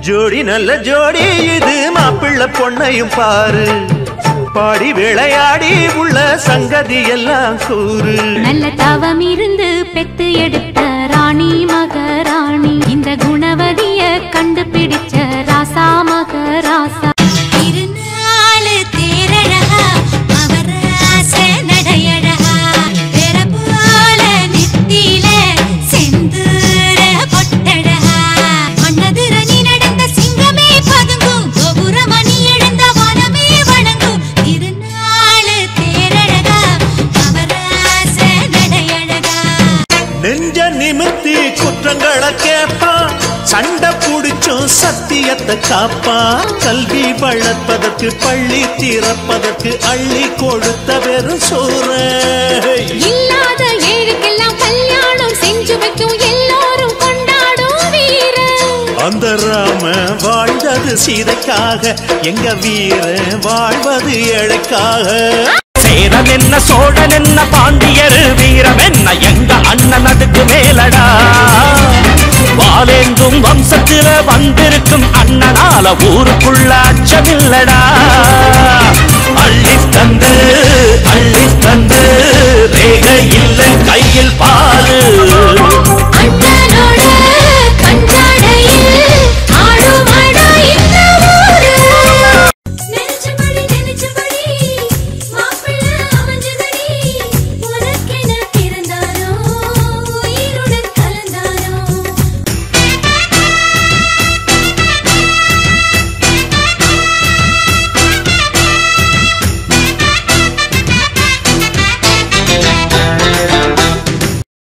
ஜோடி நல்ல ஜோடி இது மாப்பிள்ளை பொண்ணையும் பாரு பாடி விளையாடி உள்ள சங்கதி எல்லாம் கூறு நல்ல தவம் இருந்து பெத்து எடுத்த ராணி மகராணி இந்த குணவதிய கண்டுபிடிச்ச ராசா மகராசா திருநாளு தேரழகா அவர் ஆச நடையழகா பெற போல நெத்தியில செந்தூர பொட்டழகா மன்னதுர நீ நடந்த சிங்கமே பதுங்கும் கோபுர மணி எழுந்த வனமே வணங்கும் திருநாளு தேரழகா அவர் ஆச நடையழகா நெஞ்ச நிமித்தி குற்றங்களை கேட்பான் சண்டை புடிச்சும் சத்தியத்தை காப்பான் கல்வி வளர்ப்பதற்கு பள்ளி திறப்பதற்கு அள்ளி கொடுத்த வெறும் சோற இல்லாத ஏழுக்கெல்லாம் கல்யாணம் செஞ்சு வைக்கும் எல்லோரும் கொண்டாடும் வீர அந்த ராம வாழ்ந்தது சீதைக்காக எங்க வீர வாழ்வது ஏழைக்காக சேரன் என்ன சோழன் என்ன பாண்டியர் வீரம் என்ன எங்க அண்ணன் அதுக்கு மேலடா வாலேந்தும் வம்சத்தில வந்திருக்கும் அண்ணனால ஊருக்குள்ள அச்சமில்லடா அள்ளி தந்து அள்ளி தந்து ரேக இல்ல கையில் பாரு